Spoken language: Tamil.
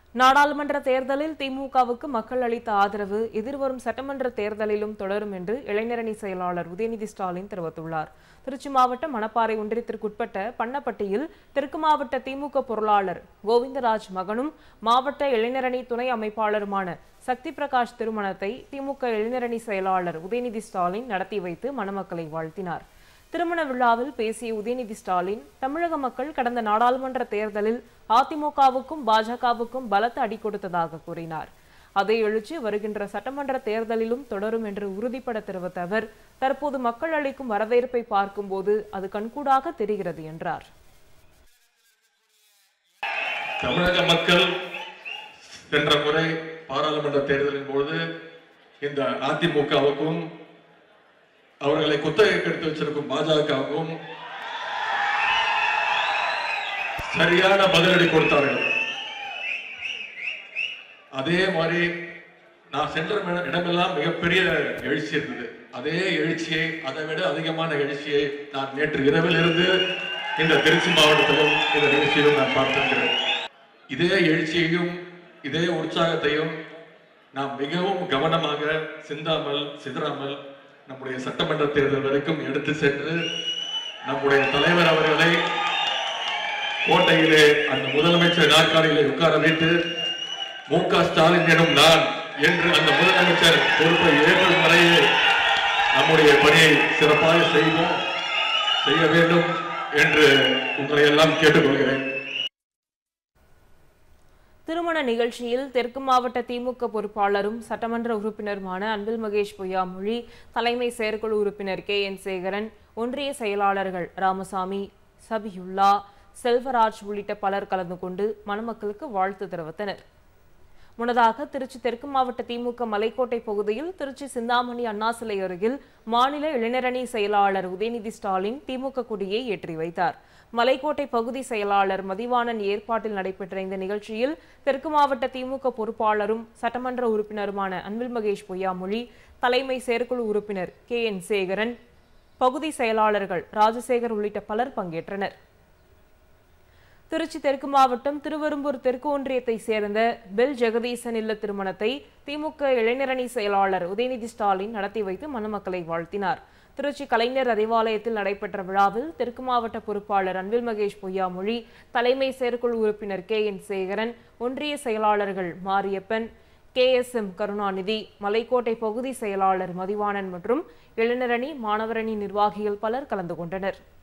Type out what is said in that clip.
நாடாளுமன்ற தேர்தலில் திமுகவுக்கு மக்கள் அளித்த ஆதரவு எதிர்வரும் சட்டமன்ற தேர்தலிலும் தொடரும் என்று இளைஞரணி செயலாளர் உதயநிதி ஸ்டாலின் தெரிவித்துள்ளார் திருச்சி மாவட்டம் மணப்பாறை ஒன்றியத்திற்குட்பட்ட பண்ணப்பட்டியில் தெற்கு மாவட்ட திமுக பொருளாளர் கோவிந்தராஜ் மகனும் மாவட்ட இளைஞரணி துணை அமைப்பாளருமான சக்தி பிரகாஷ் திருமணத்தை திமுக இளைஞரணி செயலாளர் உதயநிதி ஸ்டாலின் நடத்தி வைத்து மணமக்களை வாழ்த்தினார் திருமண விழாவில் பேசிய உதயநிதி ஸ்டாலின் தமிழக மக்கள் கடந்த நாடாளுமன்ற தேர்தலில் அதிமுகவுக்கும் பாஜகவுக்கும் பலத்த அடி கொடுத்ததாக கூறினார் அதே எழுச்சி வருகின்ற சட்டமன்ற தேர்தலிலும் தொடரும் என்று உறுதிப்பட தெரிவித்த அவர் தற்போது மக்கள் அளிக்கும் வரவேற்பை பார்க்கும்போது அது கண்கூடாக தெரிகிறது என்றார் தமிழக மக்கள் சென்ற முறை பாராளுமன்ற தேர்தலின் பொழுது இந்த அதிமுகவுக்கும் அவர்களை குத்தகைக்கு எடுத்து வச்சிருக்கும் பாஜகவுக்கும் சரியான பதிலடி கொடுத்தார்கள் அதே மாதிரி நான் சென்ற இட- இடமெல்லாம் மிகப்பெரிய எழுச்சி இருந்தது அதே எழுச்சியை அதை விட அதிகமான எழுச்சியை நான் நேற்று இரவில் இருந்து இந்த திருச்சி மாவட்டத்திலும் இந்த நிகழ்ச்சியிலும் நான் பார்த்திருக்கிறேன் இதே எழுச்சியையும் இதே உற்சாகத்தையும் நாம் மிகவும் கவனமாக சிந்தாமல் சிதறாமல் நம்முடைய சட்டமன்ற தேர்தல் வரைக்கும் எடுத்து சென்று நம்முடைய தலைவர் அவர்களை கோட்டையிலே அந்த முதலமைச்சர் நாற்காலியிலே உட்கார வைத்து மு க ஸ்டாலின் எனும் நான் என்று அந்த முதலமைச்சர் பொறுப்பை ஏற்றும் வரையே நம்முடைய பணியை சிறப்பாக செய்வோம் செய்ய வேண்டும் என்று உங்களை எல்லாம் கேட்டுக்கொள்கிறேன் திருமண நிகழ்ச்சியில் தெற்கு மாவட்ட திமுக பொறுப்பாளரும் சட்டமன்ற உறுப்பினருமான அன்பில் மகேஷ் பொய்யாமொழி தலைமை செயற்குழு உறுப்பினர் கே என் சேகரன் ஒன்றிய செயலாளர்கள் ராமசாமி சபியுல்லா செல்வராஜ் உள்ளிட்ட பலர் கலந்து கொண்டு மணமக்களுக்கு வாழ்த்து தெரிவித்தனர் முன்னதாக திருச்சி தெற்கு மாவட்ட திமுக மலைக்கோட்டை பகுதியில் திருச்சி சிந்தாமணி அண்ணா சிலை அருகில் மாநில இளைஞரணி செயலாளர் உதயநிதி ஸ்டாலின் திமுக கொடியை ஏற்றி வைத்தார் மலைக்கோட்டை பகுதி செயலாளர் மதிவாணன் ஏற்பாட்டில் நடைபெற்ற இந்த நிகழ்ச்சியில் தெற்கு மாவட்ட திமுக பொறுப்பாளரும் சட்டமன்ற உறுப்பினருமான அன்பில் மகேஷ் பொய்யாமொழி தலைமை செயற்குழு உறுப்பினர் கே என் சேகரன் பகுதி செயலாளர்கள் ராஜசேகர் உள்ளிட்ட பலர் பங்கேற்றனர் திருச்சி தெற்கு மாவட்டம் திருவெரும்பூர் தெற்கு ஒன்றியத்தை சேர்ந்த பெல் ஜெகதீசன் இல்ல திருமணத்தை திமுக இளைஞரணி செயலாளர் உதயநிதி ஸ்டாலின் நடத்தி வைத்து மணமக்களை வாழ்த்தினார் திருச்சி கலைஞர் அறிவாலயத்தில் நடைபெற்ற விழாவில் தெற்கு மாவட்ட பொறுப்பாளர் அன்பில் மகேஷ் பொய்யாமொழி தலைமை செயற்குழு உறுப்பினர் கே என் சேகரன் ஒன்றிய செயலாளர்கள் Mariappan K S M Karunanidhi Malaikottai பகுதி செயலாளர் மதிவாணன் மற்றும் இளைஞரணி மாணவரணி நிர்வாகிகள் பலர் கலந்து கொண்டனர்